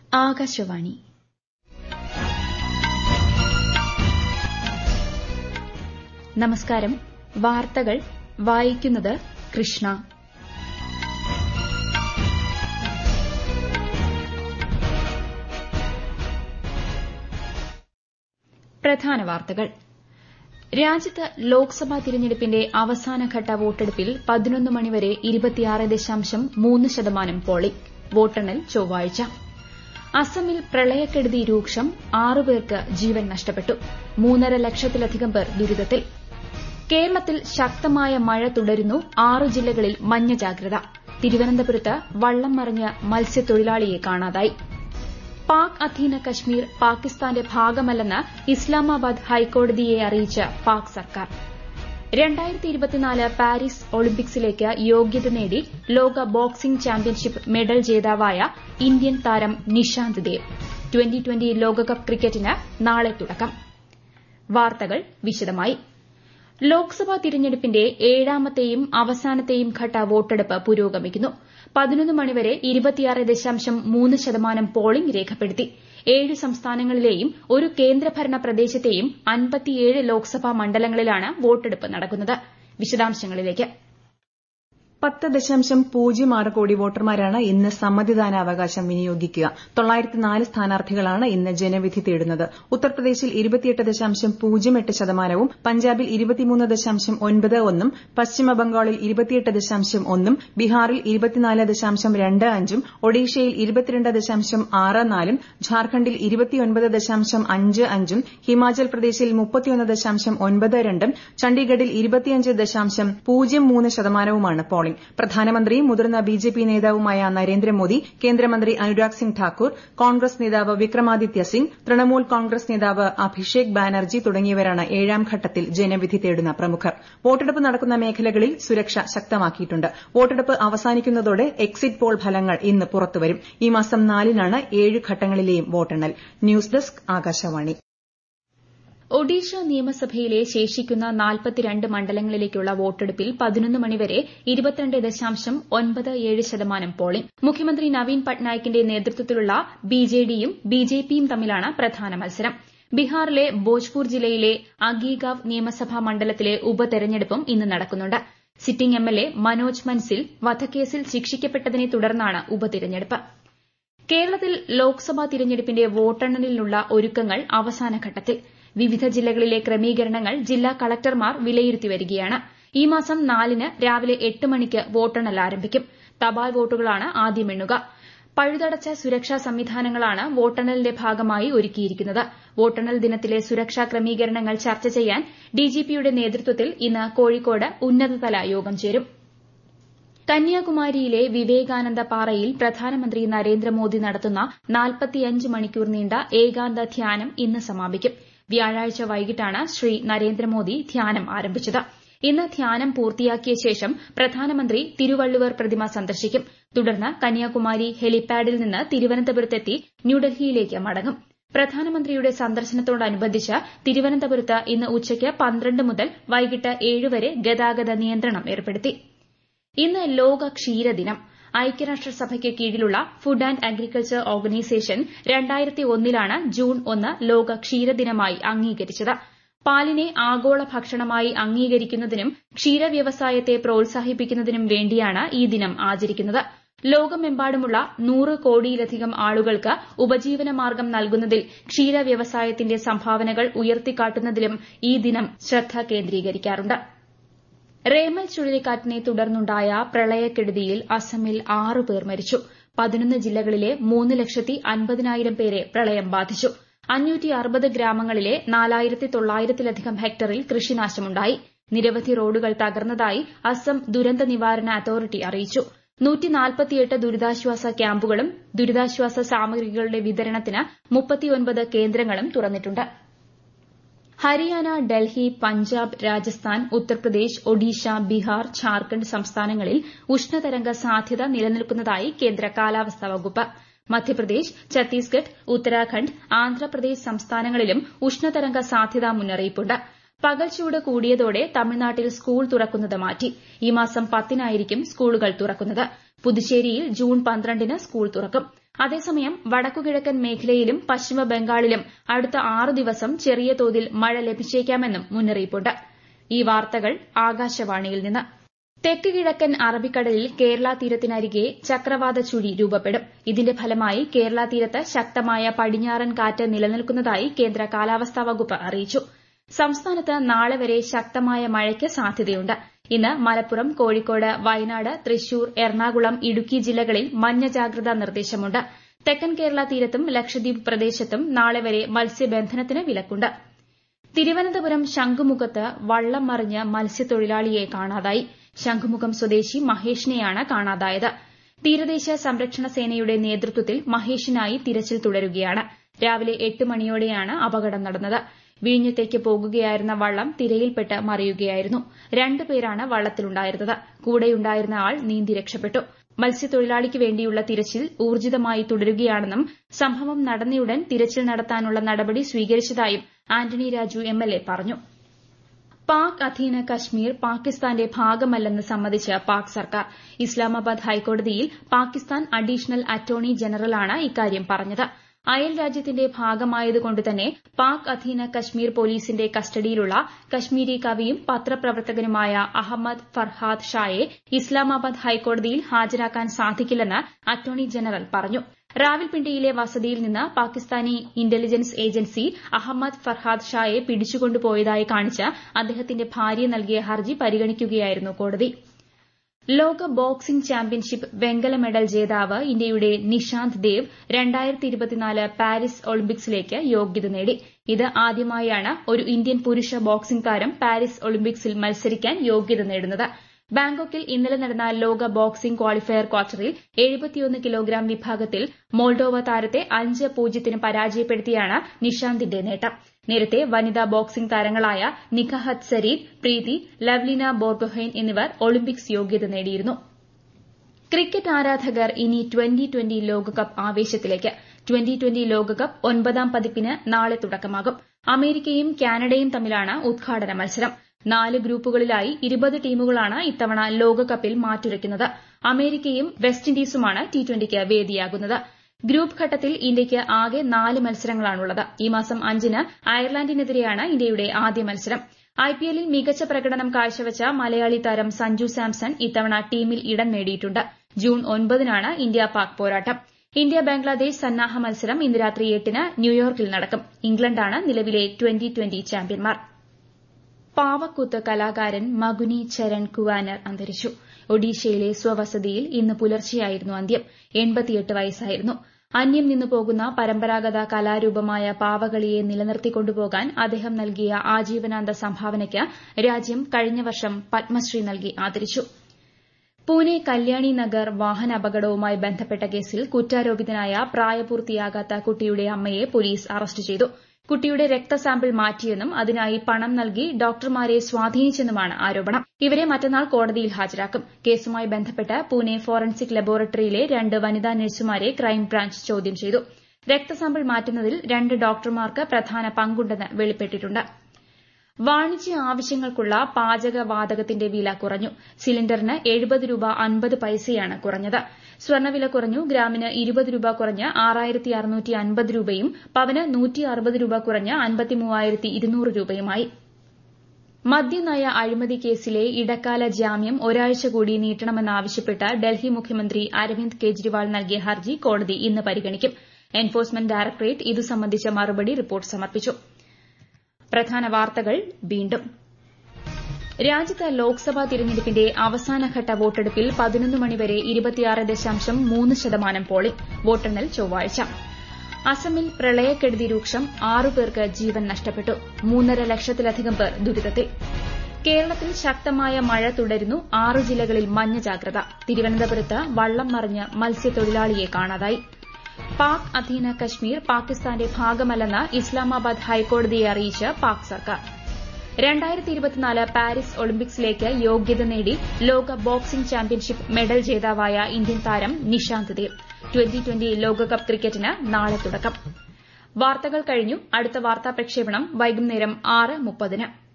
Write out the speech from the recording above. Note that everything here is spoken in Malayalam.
ആകാശവാണി നമസ്കാരം വാർത്തകൾ വായിക്കുന്നത് കൃഷ്ണ പ്രധാന വാർത്തകൾ രാജ്യത്ത് ലോക്സഭാ തിരഞ്ഞെടുപ്പിന്റെ അവസാനഘട്ട വോട്ടെടുപ്പിൽ പതിനൊന്ന് മണിവരെ ഇരുപത്തിയാറ് ദശാംശം മൂന്ന് ശതമാനം പോളിംഗ് വോട്ടെണ്ണൽ ചൊവ്വാഴ്ച അസമിൽ പ്രളയക്കെടുതി രൂക്ഷം ആറുപേർക്ക് ജീവൻ നഷ്ടപ്പെട്ടു മൂന്നര ലക്ഷത്തിലധികം പേർ ദുരിതത്തിൽ കേരളത്തിൽ ശക്തമായ മഴ തുടരുന്നു ആറ് ജില്ലകളിൽ മഞ്ഞ ജാഗ്രത തിരുവനന്തപുരത്ത് വള്ളം മറിഞ്ഞ് മത്സ്യത്തൊഴിലാളിയെ കാണാതായി പാക് അധീന കശ്മീർ പാകിസ്ഥാന്റെ ഭാഗമല്ലെന്ന് ഇസ്ലാമാബാദ് ഹൈക്കോടതിയെ അറിയിച്ച് പാക് സർക്കാർ പാരീസ് ഒളിമ്പിക്സിലേക്ക് യോഗ്യത നേടി ലോക ബോക്സിംഗ് ചാമ്പ്യൻഷിപ്പ് മെഡൽ ജേതാവായ ഇന്ത്യൻ താരം നിഷാന്ത് ദേവ് ട്വന്റി ട്വന്റി ലോകകപ്പ് ക്രിക്കറ്റിന് നാളെ തുടക്കം വാർത്തകൾ വിശദമായി ലോക്സഭാ തിരഞ്ഞെടുപ്പിന്റെ ഏഴാമത്തെയും അവസാനത്തെയും ഘട്ട വോട്ടെടുപ്പ് പുരോഗമിക്കുന്നു പതിനൊന്ന് മണിവരെ ഇരുപത്തിയാറ് ദശാംശം മൂന്ന് ശതമാനം പോളിംഗ് രേഖപ്പെടുത്തി ഏഴ് സംസ്ഥാനങ്ങളിലെയും ഒരു കേന്ദ്രഭരണ പ്രദേശത്തെയും അൻപത്തിയേഴ് ലോക്സഭാ മണ്ഡലങ്ങളിലാണ് വോട്ടെടുപ്പ് നടക്കുന്നത് വിശദാംശങ്ങളിലേക്ക് പത്ത് ദശാംശം പൂജ്യം ആറ് കോടി വോട്ടർമാരാണ് ഇന്ന് സമ്മതിദാനാവകാശം വിനിയോഗിക്കുക തൊള്ളായിരത്തിനാല് സ്ഥാനാർത്ഥികളാണ് ഇന്ന് ജനവിധി തേടുന്നത് ഉത്തർപ്രദേശിൽ ഇരുപത്തിയെട്ട് ദശാംശം പൂജ്യം എട്ട് ശതമാനവും പഞ്ചാബിൽ ഇരുപത്തിമൂന്ന് ദശാംശം ഒൻപത് ഒന്നും പശ്ചിമബംഗാളിൽ ഇരുപത്തിയെട്ട് ദശാംശം ഒന്നും ബീഹാറിൽ ഇരുപത്തിനാല് ദശാംശം രണ്ട് അഞ്ചും ഒഡീഷയിൽ ഇരുപത്തിരണ്ട് ദശാംശം ആറ് നാലും ഝാർഖണ്ഡിൽ ഇരുപത്തിയൊൻപത് ദശാംശം അഞ്ച് അഞ്ചും ഹിമാചൽ പ്രദേശിൽ മുപ്പത്തിയൊന്ന് ദശാംശം ഒൻപത് രണ്ടും ചണ്ഡീഗഡിൽ ഇരുപത്തിയഞ്ച് ദശാംശം പൂജ്യം മൂന്ന് ശതമാനവുമാണ് പോളിംഗ് പ്രധാനമന്ത്രിയും മുതിർന്ന ബിജെപി നേതാവുമായ നരേന്ദ്രമോദി കേന്ദ്രമന്ത്രി അനുരാഗ് സിംഗ് ഠാക്കൂർ കോൺഗ്രസ് നേതാവ് വിക്രമാദിത്യ സിംഗ് തൃണമൂൽ കോൺഗ്രസ് നേതാവ് അഭിഷേക് ബാനർജി തുടങ്ങിയവരാണ് ഏഴാം ഘട്ടത്തിൽ ജനവിധി തേടുന്ന പ്രമുഖർ വോട്ടെടുപ്പ് നടക്കുന്ന മേഖലകളിൽ സുരക്ഷ ശക്തമാക്കിയിട്ടുണ്ട് വോട്ടെടുപ്പ് അവസാനിക്കുന്നതോടെ എക്സിറ്റ് പോൾ ഫലങ്ങൾ ഇന്ന് പുറത്തുവരും ഈ മാസം നാലിനാണ് ഏഴ് ഘട്ടങ്ങളിലെയും വോട്ടെണ്ണൽ ന്യൂസ് ഡെസ്ക് ആകാശവാണി ഒഡീഷ നിയമസഭയിലെ ശേഷിക്കുന്ന നാൽപ്പത്തിരണ്ട് മണ്ഡലങ്ങളിലേക്കുള്ള വോട്ടെടുപ്പിൽ പതിനൊന്ന് മണിവരെ ഇരുപത്തിരണ്ട് ദശാംശം ഒൻപത് ഏഴ് ശതമാനം പോളിംഗ് മുഖ്യമന്ത്രി നവീൻ പട്നായിക്കിന്റെ നേതൃത്വത്തിലുള്ള ബിജെഡിയും ബിജെപിയും തമ്മിലാണ് പ്രധാന മത്സരം ബീഹാറിലെ ഭോജ്പൂർ ജില്ലയിലെ അഗീഗാവ് നിയമസഭാ മണ്ഡലത്തിലെ ഉപതെരഞ്ഞെടുപ്പും ഇന്ന് നടക്കുന്നുണ്ട് സിറ്റിംഗ് എംഎൽഎ മനോജ് മൻസിൽ വധക്കേസിൽ ശിക്ഷിക്കപ്പെട്ടതിനെ തുടർന്നാണ് ഉപതെരഞ്ഞെടുപ്പ് കേരളത്തിൽ ലോക്സഭാ തിരഞ്ഞെടുപ്പിന്റെ വോട്ടെണ്ണലിനുള്ള ഒരുക്കങ്ങൾ അവസാനഘട്ടത്തിൽ വിവിധ ജില്ലകളിലെ ക്രമീകരണങ്ങൾ ജില്ലാ കളക്ടർമാർ വിലയിരുത്തി വരികയാണ് ഈ മാസം നാലിന് രാവിലെ എട്ട് മണിക്ക് വോട്ടെണ്ണൽ ആരംഭിക്കും തപാൽ വോട്ടുകളാണ് ആദ്യം എണ്ണുക പഴുതടച്ച സുരക്ഷാ സംവിധാനങ്ങളാണ് വോട്ടെണ്ണലിന്റെ ഭാഗമായി ഒരുക്കിയിരിക്കുന്നത് വോട്ടെണ്ണൽ ദിനത്തിലെ സുരക്ഷാ ക്രമീകരണങ്ങൾ ചർച്ച ചെയ്യാൻ ഡിജിപിയുടെ നേതൃത്വത്തിൽ ഇന്ന് കോഴിക്കോട് ഉന്നതതല യോഗം ചേരും കന്യാകുമാരിയിലെ വിവേകാനന്ദ പാറയിൽ പ്രധാനമന്ത്രി നരേന്ദ്രമോദി നടത്തുന്ന നാൽപ്പത്തിയഞ്ച് മണിക്കൂർ നീണ്ട ഏകാന്ത ധ്യാനം ഇന്ന് സമാപിക്കും വ്യാഴാഴ്ച വൈകിട്ടാണ് ശ്രീ നരേന്ദ്രമോദി ധ്യാനം ആരംഭിച്ചത് ഇന്ന് ധ്യാനം പൂർത്തിയാക്കിയ ശേഷം പ്രധാനമന്ത്രി തിരുവള്ളുവർ പ്രതിമ സന്ദർശിക്കും തുടർന്ന് കന്യാകുമാരി ഹെലിപാഡിൽ നിന്ന് തിരുവനന്തപുരത്തെത്തി ന്യൂഡൽഹിയിലേക്ക് മടങ്ങും പ്രധാനമന്ത്രിയുടെ സന്ദർശനത്തോടനുബന്ധിച്ച് തിരുവനന്തപുരത്ത് ഇന്ന് ഉച്ചയ്ക്ക് പന്ത്രണ്ട് മുതൽ വൈകിട്ട് ഏഴ് വരെ ഗതാഗത നിയന്ത്രണം ഏർപ്പെടുത്തി ഇന്ന് ലോക ക്ഷീരദിനം ഐക്യരാഷ്ട്രസഭയ്ക്ക് കീഴിലുള്ള ഫുഡ് ആന്റ് അഗ്രികൾച്ചർ ഓർഗനൈസേഷൻ രണ്ടായിരത്തി ഒന്നിലാണ് ജൂൺ ഒന്ന് ലോക ക്ഷീരദിനമായി അംഗീകരിച്ചത് പാലിനെ ആഗോള ഭക്ഷണമായി അംഗീകരിക്കുന്നതിനും ക്ഷീരവ്യവസായത്തെ പ്രോത്സാഹിപ്പിക്കുന്നതിനും വേണ്ടിയാണ് ഈ ദിനം ആചരിക്കുന്നത് ലോകമെമ്പാടുമുള്ള നൂറ് കോടിയിലധികം ആളുകൾക്ക് ഉപജീവനമാർഗ്ഗം നൽകുന്നതിൽ ക്ഷീര വ്യവസായത്തിന്റെ സംഭാവനകൾ ഉയർത്തിക്കാട്ടുന്നതിലും ഈ ദിനം ശ്രദ്ധ കേന്ദ്രീകരിക്കാറുണ്ട് റേമൽ ചുഴലിക്കാറ്റിനെ തുടർന്നുണ്ടായ പ്രളയക്കെടുതിയിൽ അസമിൽ ആറ് പേർ മരിച്ചു പതിനൊന്ന് ജില്ലകളിലെ മൂന്ന് ലക്ഷത്തി അൻപതിനായിരം പേരെ പ്രളയം ബാധിച്ചു അഞ്ഞൂറ്റി അറുപത് ഗ്രാമങ്ങളിലെ നാലായിരത്തി തൊള്ളായിരത്തിലധികം ഹെക്ടറിൽ കൃഷിനാശമുണ്ടായി നിരവധി റോഡുകൾ തകർന്നതായി അസം ദുരന്ത നിവാരണ അതോറിറ്റി അറിയിച്ചു നൂറ്റിനാൽപ്പത്തിയെട്ട് ദുരിതാശ്വാസ ക്യാമ്പുകളും ദുരിതാശ്വാസ സാമഗ്രികളുടെ വിതരണത്തിന് മുപ്പത്തിയൊൻപത് കേന്ദ്രങ്ങളും തുറന്നിട്ടുണ്ട് ഹരിയാന ഡൽഹി പഞ്ചാബ് രാജസ്ഥാൻ ഉത്തർപ്രദേശ് ഒഡീഷ ബീഹാർ ഝാർഖണ്ഡ് സംസ്ഥാനങ്ങളിൽ ഉഷ്ണതരംഗ സാധ്യത നിലനിൽക്കുന്നതായി കേന്ദ്ര കാലാവസ്ഥാ വകുപ്പ് മധ്യപ്രദേശ് ഛത്തീസ്ഗഡ് ഉത്തരാഖണ്ഡ് ആന്ധ്രാപ്രദേശ് സംസ്ഥാനങ്ങളിലും ഉഷ്ണതരംഗ സാധ്യതാ മുന്നറിയിപ്പുണ്ട് പകൽച്ചൂട് കൂടിയതോടെ തമിഴ്നാട്ടിൽ സ്കൂൾ തുറക്കുന്നത് മാറ്റി ഈ മാസം പത്തിനായിരിക്കും സ്കൂളുകൾ തുറക്കുന്നത് പുതുച്ചേരിയിൽ ജൂൺ പന്ത്രണ്ടിന് സ്കൂൾ തുറക്കും അതേസമയം വടക്കുകിഴക്കൻ മേഖലയിലും പശ്ചിമ ബംഗാളിലും അടുത്ത ആറു ദിവസം ചെറിയ തോതിൽ മഴ ലഭിച്ചേക്കാമെന്നും മുന്നറിയിപ്പുണ്ട് ഈ വാർത്തകൾ ആകാശവാണിയിൽ നിന്ന് തെക്ക് കിഴക്കൻ അറബിക്കടലിൽ കേരള തീരത്തിനരികെ ചക്രവാത ചുഴി രൂപപ്പെടും ഇതിന്റെ ഫലമായി കേരള തീരത്ത് ശക്തമായ പടിഞ്ഞാറൻ കാറ്റ് നിലനിൽക്കുന്നതായി കേന്ദ്ര കാലാവസ്ഥാ വകുപ്പ് അറിയിച്ചു സംസ്ഥാനത്ത് നാളെ വരെ ശക്തമായ മഴയ്ക്ക് സാധ്യതയുണ്ട് ഇന്ന് മലപ്പുറം കോഴിക്കോട് വയനാട് തൃശൂർ എറണാകുളം ഇടുക്കി ജില്ലകളിൽ മഞ്ഞ ജാഗ്രതാ നിർദ്ദേശമുണ്ട് തെക്കൻ കേരള തീരത്തും ലക്ഷദ്വീപ് പ്രദേശത്തും നാളെ വരെ മത്സ്യബന്ധനത്തിന് വിലക്കുണ്ട് തിരുവനന്തപുരം ശംഖുമുഖത്ത് വള്ളം മറിഞ്ഞ് മത്സ്യത്തൊഴിലാളിയെ കാണാതായി ശംഖുമുഖം സ്വദേശി മഹേഷിനെയാണ് കാണാതായത് തീരദേശ സംരക്ഷണ സേനയുടെ നേതൃത്വത്തിൽ മഹേഷിനായി തിരച്ചിൽ തുടരുകയാണ് രാവിലെ എട്ട് മണിയോടെയാണ് അപകടം നടന്നത് വിഴിഞ്ഞത്തേക്ക് പോകുകയായിരുന്ന വള്ളം തിരയിൽപ്പെട്ട് മറിയുകയായിരുന്നു രണ്ടുപേരാണ് വള്ളത്തിലുണ്ടായിരുന്നത് കൂടെയുണ്ടായിരുന്ന ആൾ നീന്തി രക്ഷപ്പെട്ടു മത്സ്യത്തൊഴിലാളിക്ക് വേണ്ടിയുള്ള തിരച്ചിൽ ഊർജിതമായി തുടരുകയാണെന്നും സംഭവം നടന്നയുടൻ തിരച്ചിൽ നടത്താനുള്ള നടപടി സ്വീകരിച്ചതായും ആന്റണി രാജു എംഎൽഎ പറഞ്ഞു പാക് അധീന കശ്മീർ പാകിസ്ഥാന്റെ ഭാഗമല്ലെന്ന് സമ്മതിച്ച് പാക് സർക്കാർ ഇസ്ലാമാബാദ് ഹൈക്കോടതിയിൽ പാകിസ്ഥാൻ അഡീഷണൽ അറ്റോർണി ജനറലാണ് ഇക്കാര്യം പറഞ്ഞത് അയൽ രാജ്യത്തിന്റെ ഭാഗമായതുകൊണ്ട് തന്നെ പാക് അധീന കശ്മീർ പോലീസിന്റെ കസ്റ്റഡിയിലുള്ള കശ്മീരി കവിയും പത്രപ്രവർത്തകനുമായ അഹമ്മദ് ഫർഹാദ് ഷായെ ഇസ്ലാമാബാദ് ഹൈക്കോടതിയിൽ ഹാജരാക്കാൻ സാധിക്കില്ലെന്ന് അറ്റോർണി ജനറൽ പറഞ്ഞു റാവൽപിണ്ടിയിലെ വസതിയിൽ നിന്ന് പാകിസ്ഥാനി ഇന്റലിജൻസ് ഏജൻസി അഹമ്മദ് ഫർഹാദ് ഷായെ പിടിച്ചുകൊണ്ടുപോയതായി കാണിച്ച് അദ്ദേഹത്തിന്റെ ഭാര്യ നൽകിയ ഹർജി പരിഗണിക്കുകയായിരുന്നു കോടതി ലോക ബോക്സിംഗ് ചാമ്പ്യൻഷിപ്പ് വെങ്കല മെഡൽ ജേതാവ് ഇന്ത്യയുടെ നിഷാന്ത് ദേവ് പാരീസ് ഒളിമ്പിക്സിലേക്ക് യോഗ്യത നേടി ഇത് ആദ്യമായാണ് ഒരു ഇന്ത്യൻ പുരുഷ ബോക്സിംഗ് താരം പാരീസ് ഒളിമ്പിക്സിൽ മത്സരിക്കാൻ യോഗ്യത നേടുന്നത് ബാങ്കോക്കിൽ ഇന്നലെ നടന്ന ലോക ബോക്സിംഗ് ക്വാളിഫയർ ക്വാർട്ടറിൽ കിലോഗ്രാം വിഭാഗത്തിൽ മോൾഡോവ താരത്തെ അഞ്ച് പൂജ്യത്തിന് പരാജയപ്പെടുത്തിയാണ് നിഷാന്തിന്റെ നേട്ടം നേരത്തെ വനിതാ ബോക്സിംഗ് താരങ്ങളായ നിഖഹത് സരീദ് പ്രീതി ലവ്ലിന ബോർഗൊഹൈൻ എന്നിവർ ഒളിമ്പിക്സ് യോഗ്യത നേടിയിരുന്നു ക്രിക്കറ്റ് ആരാധകർ ഇനി ട്വന്റി ട്വന്റി ലോകകപ്പ് ആവേശത്തിലേക്ക് ട്വന്റി ട്വന്റി ലോകകപ്പ് ഒൻപതാം പതിപ്പിന് നാളെ തുടക്കമാകും അമേരിക്കയും കാനഡയും തമ്മിലാണ് ഉദ്ഘാടന മത്സരം നാല് ഗ്രൂപ്പുകളിലായി ഇരുപത് ടീമുകളാണ് ഇത്തവണ ലോകകപ്പിൽ മാറ്റുരയ്ക്കുന്നത് അമേരിക്കയും വെസ്റ്റ് ഇൻഡീസുമാണ് ടി ട്വന്റിക്ക് വേദിയാകുന്നത് ഗ്രൂപ്പ് ഘട്ടത്തിൽ ഇന്ത്യയ്ക്ക് ആകെ നാല് മത്സരങ്ങളാണുള്ളത് ഈ മാസം അഞ്ചിന് അയർലൻഡിനെതിരെയാണ് ഇന്ത്യയുടെ ആദ്യ മത്സരം ഐപിഎല്ലിൽ മികച്ച പ്രകടനം കാഴ്ചവച്ച മലയാളി താരം സഞ്ജു സാംസൺ ഇത്തവണ ടീമിൽ ഇടം നേടിയിട്ടുണ്ട് ജൂൺ ഒൻപതിനാണ് ഇന്ത്യ പാക് പോരാട്ടം ഇന്ത്യ ബംഗ്ലാദേശ് സന്നാഹ മത്സരം ഇന്ന് രാത്രി എട്ടിന് ന്യൂയോർക്കിൽ നടക്കും ഇംഗ്ലണ്ടാണ് നിലവിലെ ട്വന്റി ട്വന്റി ചാമ്പ്യന്മാർ പാവക്കൂത്ത് കലാകാരൻ മഗുനി ചരൺ കുവാനർ അന്തരിച്ചു ഒഡീഷയിലെ സ്വവസതിയിൽ ഇന്ന് പുലർച്ചെയായിരുന്നു അന്ത്യം എൺപത്തിയെട്ട് വയസ്സായിരുന്നു അന്യം നിന്നു പോകുന്ന പരമ്പരാഗത കലാരൂപമായ പാവകളിയെ നിലനിർത്തിക്കൊണ്ടുപോകാൻ അദ്ദേഹം നൽകിയ ആജീവനാന്ത സംഭാവനയ്ക്ക് രാജ്യം കഴിഞ്ഞ വർഷം പത്മശ്രീ നൽകി ആദരിച്ചു പൂനെ കല്യാണി നഗർ വാഹനാപകടവുമായി ബന്ധപ്പെട്ട കേസിൽ കുറ്റാരോപിതനായ പ്രായപൂർത്തിയാകാത്ത കുട്ടിയുടെ അമ്മയെ പോലീസ് അറസ്റ്റ് ചെയ്തു കുട്ടിയുടെ രക്തസാമ്പിൾ മാറ്റിയെന്നും അതിനായി പണം നൽകി ഡോക്ടർമാരെ സ്വാധീനിച്ചെന്നുമാണ് ആരോപണം ഇവരെ മറ്റന്നാൾ കോടതിയിൽ ഹാജരാക്കും കേസുമായി ബന്ധപ്പെട്ട് പൂനെ ഫോറൻസിക് ലബോറട്ടറിയിലെ രണ്ട് വനിതാ നഴ്സുമാരെ ക്രൈംബ്രാഞ്ച് ചോദ്യം ചെയ്തു രക്തസാമ്പിൾ മാറ്റുന്നതിൽ രണ്ട് ഡോക്ടർമാർക്ക് പ്രധാന പങ്കുണ്ടെന്ന് വെളിപ്പെട്ടിട്ടുണ്ട് വാണിജ്യ ആവശ്യങ്ങൾക്കുള്ള പാചകവാതകത്തിന്റെ വില കുറഞ്ഞു സിലിണ്ടറിന് എഴുപത് രൂപ അൻപത് പൈസയാണ് കുറഞ്ഞത് സ്വർണ്ണവില കുറഞ്ഞു ഗ്രാമിന് ഇരുപത് രൂപ കുറഞ്ഞ് ആറായിരത്തി അറുന്നൂറ്റി അൻപത് രൂപയും പവന് നൂറ്റി അറുപത് രൂപ കുറഞ്ഞ് അൻപത്തി മൂവായിരത്തി ഇരുന്നൂറ് രൂപയുമായി മദ്യനയ അഴിമതി കേസിലെ ഇടക്കാല ജാമ്യം ഒരാഴ്ച കൂടി നീട്ടണമെന്നാവശ്യപ്പെട്ട് ഡൽഹി മുഖ്യമന്ത്രി അരവിന്ദ് കെജ്രിവാൾ നൽകിയ ഹർജി കോടതി ഇന്ന് പരിഗണിക്കും എൻഫോഴ്സ്മെന്റ് ഡയറക്ടറേറ്റ് ഇതു സംബന്ധിച്ച മറുപടി റിപ്പോർട്ട് സമർപ്പിച്ചു പ്രധാന വാർത്തകൾ വീണ്ടും രാജ്യത്ത് ലോക്സഭാ തിരഞ്ഞെടുപ്പിന്റെ അവസാനഘട്ട വോട്ടെടുപ്പിൽ പതിനൊന്ന് മണിവരെ ഇരുപത്തിയാറ് ദശാംശം മൂന്ന് ശതമാനം പോളിംഗ് വോട്ടെണ്ണൽ ചൊവ്വാഴ്ച അസമിൽ പ്രളയക്കെടുതി രൂക്ഷം ആറുപേർക്ക് ജീവൻ നഷ്ടപ്പെട്ടു മൂന്നര ലക്ഷത്തിലധികം പേർ ദുരിതത്തിൽ കേരളത്തിൽ ശക്തമായ മഴ തുടരുന്നു ആറ് ജില്ലകളിൽ മഞ്ഞ ജാഗ്രത തിരുവനന്തപുരത്ത് വള്ളം മറിഞ്ഞ് മത്സ്യത്തൊഴിലാളിയെ കാണാതായി പാക് അധീന കശ്മീർ പാകിസ്ഥാന്റെ ഭാഗമല്ലെന്ന് ഇസ്ലാമാബാദ് ഹൈക്കോടതിയെ അറിയിച്ച് പാക് സർക്കാർ രണ്ടായിരത്തി ഇരുപത്തിനാല് പാരീസ് ഒളിമ്പിക്സിലേക്ക് യോഗ്യത നേടി ലോക ബോക്സിംഗ് ചാമ്പ്യൻഷിപ്പ് മെഡൽ ജേതാവായ ഇന്ത്യൻ താരം നിഷാന്ത് ദേവ് ട്വന്റി ട്വന്റി ലോകകപ്പ് ക്രിക്കറ്റിന് നാളെ തുടക്കം വാർത്തകൾ കഴിഞ്ഞു അടുത്ത വാർത്താ പ്രക്ഷേപണം വൈകുന്നേരം ആറ് മുപ്പതിന്